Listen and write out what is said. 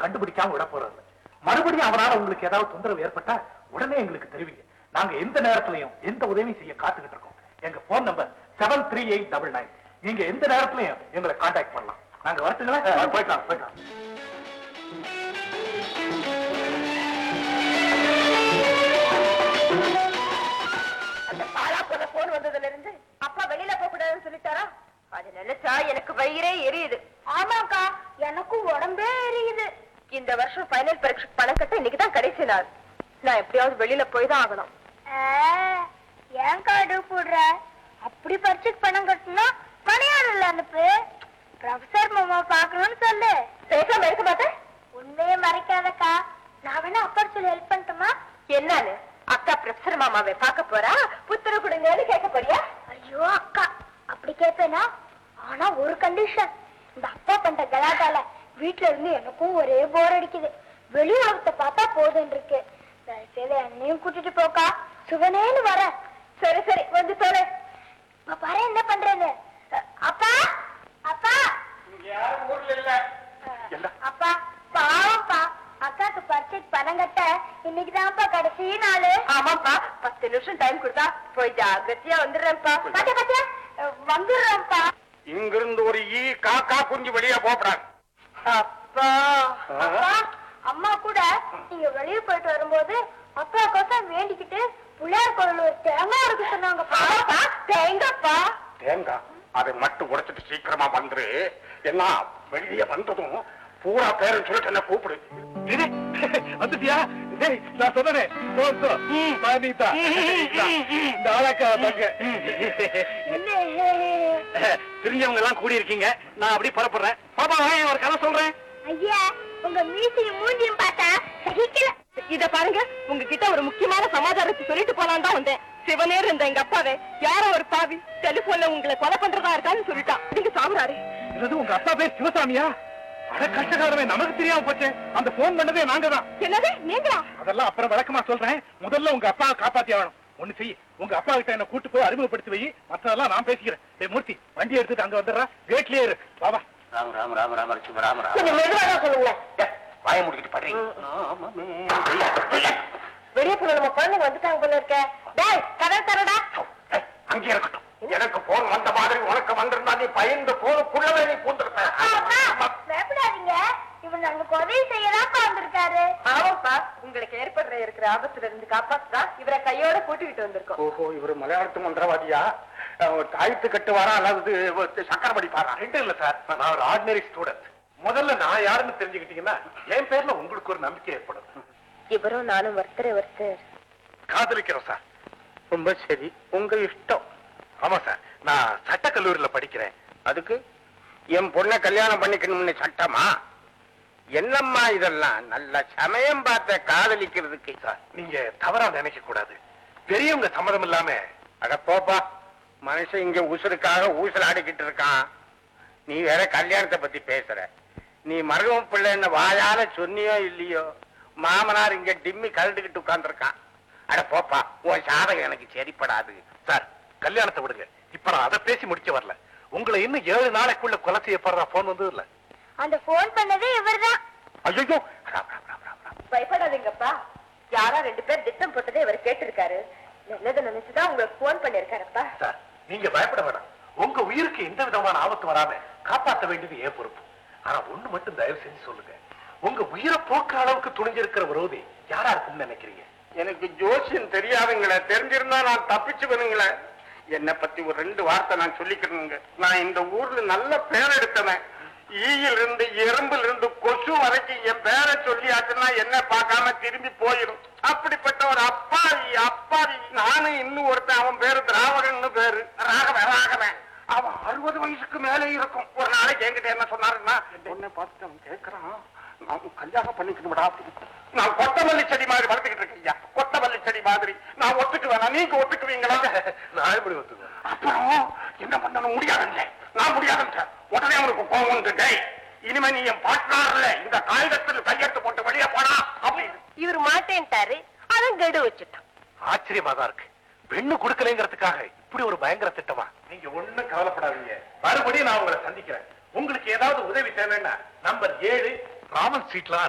கண்டுபிடிக்காம விட போறது இல்ல. மறுபடியும் அவனால உங்களுக்கு ஏதாவது தொந்தரவு ஏற்பட்டா உடனே எங்களுக்கு தெரிவிங்க நாங்க எந்த நேரத்திலையும் எந்த உதவியும் செய்ய காத்துக்கிட்டு இருக்கோம் எங்க phone number seven three eight double nine நீங்க எந்த நேரத்திலையும் எங்களை காண்டாக்ட் பண்ணலாம் நாங்க வரட்டுங்களா போயிட்டலாம் போயிட்டலாம் அந்த பாலா போன போன் வந்ததுல இருந்து அப்பா வெளியில போக கூடாதுன்னு சொல்லிட்டாரா அது நினைச்சா எனக்கு வயிறே எரியுது ஆமாக்கா எனக்கும் உடம்பே எரியுது இந்த வருஷம் ஃபைனல் பரீட்சை பணம் கட்ட இன்னைக்கு தான் கடைசி நாள் நான் எப்படியாவது வெளியில போய் தான் ஆகணும் ஏன் காடு போடுற அப்படி பரிச்சுக்கு பணம் கட்டணும் பணியாளர்ல அனுப்பு ப்ரொஃபசர் மாமா பாக்கணும்னு சொல்லு பேசாம இருக்க மாட்டேன் உண்மையை மறைக்காதக்கா நான் வேணா அப்பா சொல்லி ஹெல்ப் பண்ணட்டுமா என்னன்னு அக்கா ப்ரொஃபசர் மாமாவை பார்க்க போறா புத்தரவு கொடுங்கன்னு கேட்க போறியா ஐயோ அக்கா அப்படி கேட்பேனா ஆனா ஒரு கண்டிஷன் இந்த அப்பா பண்ற கலாட்டால வீட்ல இருந்து எனக்கும் ஒரே போர் அடிக்குது வெளி உலகத்தை பார்த்தா போதும் இருக்கு தயவுசெய்து என்னையும் கூட்டிட்டு போக்கா சுவனேன்னு வர சரி சரி வந்து தொலை இப்ப பாரு என்ன பண்றது அ- அப்பா அப்பா இல்ல. அப்பா பாவம்ப்பா அக்காக்கு பரிச்சைக்கு பணம் கட்ட இன்னைக்கு தான்ப்பா கடைசி நாளு ஆமாப்பா பத்து நிமிஷம் டைம் கொடுத்தா போய் ஜாகிரதையா வந்துடுறேன்ப்பா பாத்தியா பாத்தியா அ, வந்துடுறோம்ப்பா இங்கிருந்து ஒரு ஈ காக்கா குஞ்சு வெளியே போப்படாது அப்பா அப்பா அம்மா கூட நீங்க வெளிய போயிட்டு வரும்போது அப்பா கோசம் வேண்டிக்கிட்டு பிள்ளையார் கோயில் ஒரு தேங்காய் இருக்கு சொன்னாங்கப்பா ஆமாப்பா தேங்கப்பா தேங்காய் அதை மட்டும் உடைச்சிட்டு சீக்கிரமா வந்துரு என்ன வெளியே வந்ததும் பூரா பேரன் சொல்லிட்டு என்ன கூப்பிடு இது, வந்துட்டியா டேய், நான் சொன்னனே சோ, சோ, மானிதா. இந்த ஆளாக்கா தங்க தெரிஞ்சவங்க எல்லாம் கூடி இருக்கீங்க நான் அப்படி புறப்படுறேன் பாப்பா வாங்க ஒரு கதை சொல்றேன் ஐயா உங்க மீசையும் மூஞ்சியும் பார்த்தா சகிக்கல இத பாருங்க உங்ககிட்ட ஒரு முக்கியமான சமாச்சாரத்தை சொல்லிட்டு போலான்னு தான் வந்தேன் சிவனேர் இருந்த எங்க அப்பாவே யாரோ ஒரு பாவி டெலிபோன்ல உங்களை கொலை பண்றதா இருக்கான்னு சொல்லிட்டான் நீங்க சாம்ராரு இது உங்க அப்பா பேர் சிவசாமியா அட கஷ்டகாரமே நமக்கு தெரியாம போச்சு அந்த போன் பண்ணதே நாங்க தான் என்னது நீங்களா அதெல்லாம் அப்புறம் வழக்கமா சொல்றேன் முதல்ல உங்க அப்பாவை காப்பாத்தி ஆகணும் ஒண்ணு செய் உங்க அப்பா கிட்ட என்ன கூட்டு போய் அறிமுகப்படுத்தி வை மற்றதெல்லாம் நான் பேசிக்கிறேன் டேய் மூர்த்தி வண்டி எடுத்துட்டு அங்க வந்துடுறா கேட்லயே இரு பாபா ராம ராம ராம ராம சிவ ராம ராம கொஞ்சம் மெதுவாக சொல்லுங்க வாய முடிக்கிட்டு படுறீங்க வெளியே போன நம்ம குழந்தைங்க வந்துட்டாங்க போல இருக்க டேய் கதை தரடா அங்கே இருக்கட்டும் எனக்கு போன் வந்த மாதிரி உனக்கு வந்திருந்தா நீ பயந்து போனுக்குள்ளவே நீ பூந்துருப்ப பயப்படாதீங்க இவர் நமக்கு உதவி செய்யலாம் வந்திருக்காரு ஆமாப்பா உங்களுக்கு ஏற்படுற இருக்கிற ஆபத்துல இருந்து காப்பாத்துதான் இவரை கையோட கூட்டிக்கிட்டு வந்திருக்கோம் ஓஹோ இவர் மலையாளத்து மந்திரவாதியா அஹ், தாயத்து கட்டுவாரா அல்லது சக்கர படிப்பாரா ரெண்டும் இல்ல சார் நான் ஒரு ஆர்டினரி ஸ்டூடெண்ட் முதல்ல நான் யாருன்னு தெரிஞ்சுக்கிட்டீங்கன்னா என் பேர்ல உங்களுக்கு ஒரு நம்பிக்கை ஏற்படும் இவரும் நானும் ஒருத்தர் ஒருத்தர் காதலிக்கிறோம் சார் ரொம்ப சரி உங்க இஷ்டம் ஆமா சார் நான் சட்டக்கல்லூரியில படிக்கிறேன் அதுக்கு என் பொண்ணை கல்யாணம் பண்ணிக்கணும்னு சட்டமா என்னம்மா இதெல்லாம் நல்ல சமயம் பார்த்த காதலிக்கிறதுக்கு சார் நீங்க தவறா நினைக்க கூடாது பெரியவங்க சம்மதம் இல்லாம அட போப்பா மனுஷன் இங்க உசுருக்காக ஊசலாடிக்கிட்டு இருக்கான் நீ வேற கல்யாணத்தை பத்தி பேசுற நீ மருகவ பிள்ளைன்னு வாயால சொன்னியோ இல்லையோ மாமனார் இங்க டிம்மி கலந்துக்கிட்டு உட்கார்ந்துருக்கான் அட போப்பா உன் சாதகம் எனக்கு சரிப்படாது சார் கல்யாணத்தை விடுங்க இப்ப நான் அதை பேசி முடிக்க வரல உங்களை இன்னும் ஏழு நாளைக்குள்ள கொலை செய்யப்படுற போன் வந்தது இல்ல அந்த போன் பண்ணதே இவர்தான் ஐயோ பயப்படாதீங்கப்பா யாரா ரெண்டு பேர் திட்டம் போட்டதே இவர் கேட்டிருக்காரு நல்லதை நினைச்சுதான் உங்களுக்கு போன் பண்ணிருக்காருப்பா சார் நீங்க பயப்பட வேணாம் உங்க உயிருக்கு எந்த விதமான ஆபத்து வராம காப்பாற்ற வேண்டியது ஏன் பொறுப்பு ஆனா ஒண்ணு மட்டும் தயவு செஞ்சு சொல்லுங்க உங்க உயிரை போக்குற அளவுக்கு துணிஞ்சிருக்கிற விரோதி யாரா இருக்கும்னு நினைக்கிறீங்க எனக்கு ஜோசியம் தெரியாதுங்களே தெரிஞ்சிருந்தா நான் தப்பிச்சுக்கணுங்களே என்னை பத்தி ஒரு ரெண்டு வார்த்தை நான் சொல்லிக்கணுங்க நான் இந்த ஊர்ல நல்ல பேர் எடுத்தவன் ஈயில் இருந்து எறும்புல இருந்து கொசு வரைக்கும் என் பேரை சொல்லியாச்சுன்னா என்ன பார்க்காம திரும்பி போயிடும் அப்படிப்பட்ட ஒரு அப்பாவி அப்பாவி நானும் இன்னும் ஒருத்தன் அவன் பேரு திராவகன்னு பேரு ராகவன் ராகவன் அவன் அறுபது வயசுக்கு மேலே இருக்கும் ஒரு நாளைக்கு என்கிட்ட என்ன சொன்னாருன்னா உன்னை பார்த்துட்டு அவன் கேட்கறான் நான் கல்யாணம் பண்ணிக்கணும்டா அப்படின்னு. நான் கொத்தமல்லி செடி மாதிரி வளர்த்துக்கிட்டு இருக்கீங்க கொத்தமல்லி செடி மாதிரி நான் ஒத்துக்குவேனா நீங்க ஒத்துக்குவீங்களா நான் எப்படி ஒத்துக்குவேன் அப்புறம் என்ன பண்ணணும் முடியாதுங்க நான் முடியாதுங்க உடனே அவனுக்கு கோவம் வந்துட்டே இனிமே நீ என் பார்ட்னர்ல இந்த காகிதத்தில் கையெழுத்து போட்டு வெளியே போனா அப்படின்னு இவர் மாட்டேன்ட்டாரு அதான் கெடு வச்சுட்டான் ஆச்சரியமா தான் இருக்கு பெண்ணு கொடுக்கலைங்கிறதுக்காக இப்படி ஒரு பயங்கர திட்டமா நீங்க ஒண்ணும் கவலைப்படாதீங்க மறுபடியும் நான் உங்களை சந்திக்கிறேன் உங்களுக்கு ஏதாவது உதவி தேவைன்னா நம்பர் ஏழு ராமன் ஸ்ட்ரீட்ல